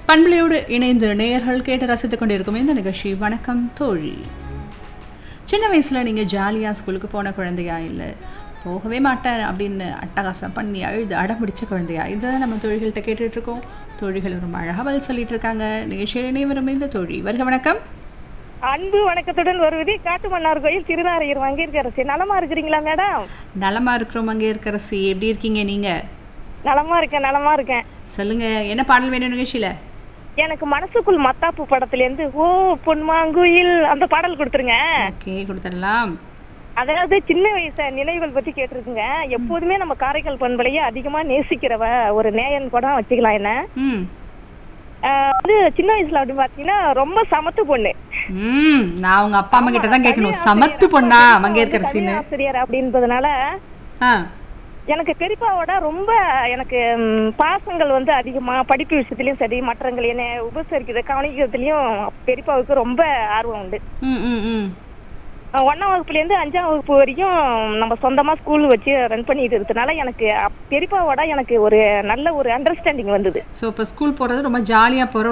பண்பலையோடு இணைந்து நேயர்கள் கேட்டு ரசித்துக் கொண்டிருக்கும் இந்த நிகழ்ச்சி வணக்கம் தோழி சின்ன வயசில் நீங்கள் ஜாலியாக ஸ்கூலுக்கு போன குழந்தையா இல்லை போகவே மாட்டேன் அப்படின்னு அட்டகாசம் பண்ணி அழுது அடம்பிடிச்ச குழந்தையா இதை நம்ம தொழில்கள்கிட்ட கேட்டுட்ருக்கோம் தோழிகள் ரொம்ப அழகாக பதில் சொல்லிட்டு இருக்காங்க நிகழ்ச்சியில் இணைவரும் இந்த தோழி வருக வணக்கம் அன்பு வணக்கத்துடன் வருவது காட்டுமன்னார் கோயில் திருநாரையர் வங்கியிருக்கரசி நலமா இருக்கிறீங்களா மேடம் நலமா இருக்கிறோம் அங்கே இருக்கிறசி எப்படி இருக்கீங்க நீங்கள் நலமா இருக்கேன் நலமா இருக்கேன் சொல்லுங்க என்ன பாடல் வேணும் நிகழ்ச்சியில் எனக்கு மனசுக்குள் மத்தாப்பு படத்துல இருந்து ஓ பொன்மாங்குயில் அந்த பாடல் கொடுத்துருங்க ஓகே கொடுத்துடலாம் அதாவது சின்ன வயசு நினைவுகள் பத்தி கேட்டிருக்குங்க எப்போதுமே நம்ம காரைக்கால் பண்பலையே அதிகமா நேசிக்கிறவ ஒரு நேயன் கூட வச்சுக்கலாம் என்ன ம் ஆஹ் வந்து சின்ன வயசுல அப்படின்னு பாத்தீங்கன்னா ரொம்ப சமத்து பொண்ணு ம் நான் உங்க அப்பா அம்மா கிட்ட தான் கேட்கணும் தனி சமத்து ஆசிரியர், பொண்ணா அப்பா அங்கே வந்து இருக்கிறசின்னு தனி ஆசிரியர் அப்படின்றதுனால ஆ எனக்கு பெரியப்பாவோட ரொம்ப எனக்கு ம், பாசங்கள் வந்து அதிகமா படிப்பு விஷயத்துலயும் சரி மற்றவங்களை என்ன உபசரிக்கிறது கவனிக்கிறதுலயும் பெரியப்பாவுக்கு ரொம்ப ஆர்வம் உண்டு ம் ம் ம் அஹ் ஒண்ணாம் வகுப்புல இருந்து அஞ்சாம் வகுப்பு வரைக்கும் நம்ம சொந்தமா ஸ்கூல் வச்சு ரன் பண்ணிட்டு இருக்கிறதுனால எனக்கு அப்- பெரியப்பாவோட எனக்கு ஒரு நல்ல ஒரு அண்டர்ஸ்டாண்டிங் வந்தது ஸோ இப்போ ஸ்கூல் போகிறது ரொம்ப ஜாலியாக போகிற